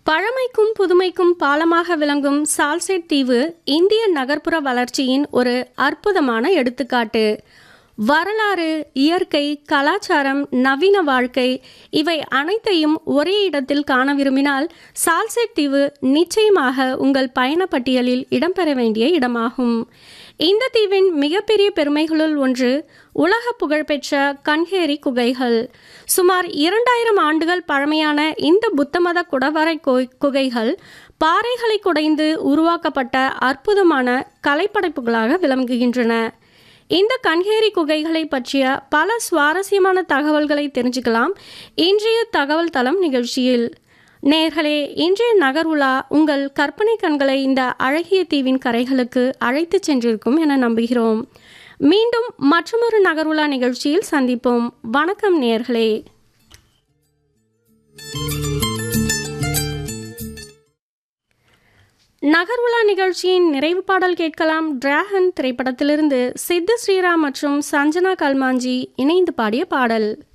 பழமைக்கும் புதுமைக்கும் பாலமாக விளங்கும் சால்செட் தீவு இந்திய நகர்ப்புற வளர்ச்சியின் ஒரு அற்புதமான எடுத்துக்காட்டு வரலாறு இயற்கை கலாச்சாரம் நவீன வாழ்க்கை இவை அனைத்தையும் ஒரே இடத்தில் காண விரும்பினால் சால்செட் தீவு நிச்சயமாக உங்கள் பயண பட்டியலில் இடம்பெற வேண்டிய இடமாகும் இந்த தீவின் மிகப்பெரிய பெருமைகளுள் ஒன்று உலக புகழ்பெற்ற கன்ஹேரி குகைகள் சுமார் இரண்டாயிரம் ஆண்டுகள் பழமையான இந்த புத்தமத குடவரை கோ- குகைகள் பாறைகளை குடைந்து உருவாக்கப்பட்ட அற்புதமான கலைப்படைப்புகளாக விளங்குகின்றன இந்த கன்ஹேரி குகைகளை பற்றிய பல சுவாரஸ்யமான தகவல்களை தெரிஞ்சுக்கலாம் இன்றைய தகவல் தளம் நிகழ்ச்சியில் நேர்களே இன்றைய நகர்வுலா உங்கள் கற்பனை கண்களை இந்த அழகிய தீவின் கரைகளுக்கு அழைத்துச் சென்றிருக்கும் என நம்புகிறோம் மீண்டும் மற்றொரு நகர்வுலா நிகழ்ச்சியில் சந்திப்போம் வணக்கம் நேர்களே நகர்வுலா நிகழ்ச்சியின் நிறைவு பாடல் கேட்கலாம் டிராகன் திரைப்படத்திலிருந்து சித்து ஸ்ரீராம் மற்றும் சஞ்சனா கல்மாஞ்சி இணைந்து பாடிய பாடல்